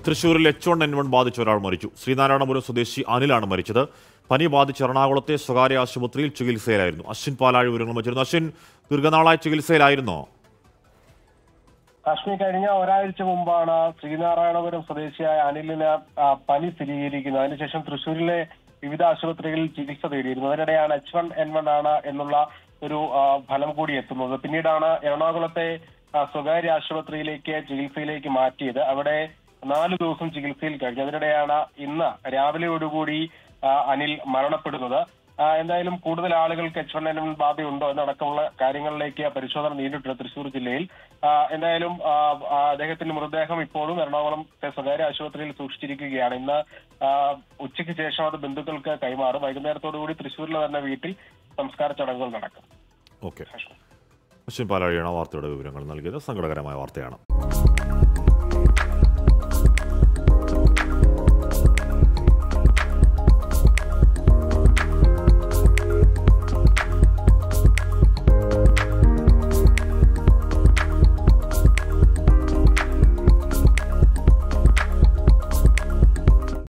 തൃശൂരിൽ H one N one ബാധിച്ച ഒരാൾ മരിച്ചു ശ്രീനാരായണപുരം സ്വദേശി അനിലാണ് മരിച്ചത് പനി ബാധിച്ച് എറണാകുളത്തെ സ്വകാര്യ ആശുപത്രിയിൽ ചികിത്സയിലായിരുന്നു അശ്വിൻ പാലാഴി വിവരങ്ങൾ വച്ചിരുന്നു അശ്വിൻ ദീർഘനാളായി ചികിത്സയിലായിരുന്നോ കാശ്മീർ കഴിഞ്ഞ ഒരാഴ്ച മുമ്പാണ് ശ്രീനാരായണപുരം സ്വദേശിയായ അനിലിന് ആ, പനി സ്ഥിരീകരിക്കുന്നത് അതിനുശേഷം തൃശ്ശൂരിലെ വിവിധ ആശുപത്രികളിൽ ചികിത്സ തേടിയിരുന്നു അതിനിടെയാണ് എച്ച് വൺ എൻ വൺ ആണ് എന്നുള്ള ഒരു ആ, ഫലം കൂടി എത്തുന്നത് പിന്നീടാണ് എറണാകുളത്തെ ആ, സ്വകാര്യ ആശുപത്രിയിലേക്ക് ചികിത്സയിലേക്ക് മാറ്റിയത് അവിടെ നാല് ദിവസം ചികിത്സയിൽ കഴിഞ്ഞു അതിനിടെയാണ് ഇന്ന് രാവിലെയോടുകൂടി ആ, അനിൽ മരണപ്പെടുന്നത് ആ, എന്തായാലും കൂടുതൽ ആളുകൾക്ക് എച്ച് വൺ എൻ വൺ ബാധയുണ്ടോ എന്നടക്കമുള്ള കാര്യങ്ങളിലേക്ക് പരിശോധന നീണ്ടിട്ടുണ്ട് തൃശൂർ ജില്ലയിൽ ആ, എന്തായാലും ആ, ആ, അദ്ദേഹത്തിന്റെ മൃതദേഹം ഇപ്പോഴും എറണാകുളത്തെ സ്വകാര്യ ആശുപത്രിയിൽ സൂക്ഷിച്ചിരിക്കുകയാണ് ഇന്ന് ആ, ഉച്ചയ്ക്ക് ശേഷം അത് ബന്ധുക്കൾക്ക് കൈമാറും വൈകുന്നേരത്തോടു കൂടി തൃശ്ശൂരിലെ തന്നെ വീട്ടിൽ സംസ്കാര ചടങ്ങുകൾ നടക്കും ഓക്കെ അശ്വിൻ പാലാഴിയാണ് ആ വാർത്തയുടെ വിവരങ്ങൾ നൽകിയത് സങ്കടകരമായ വാർത്തയാണ്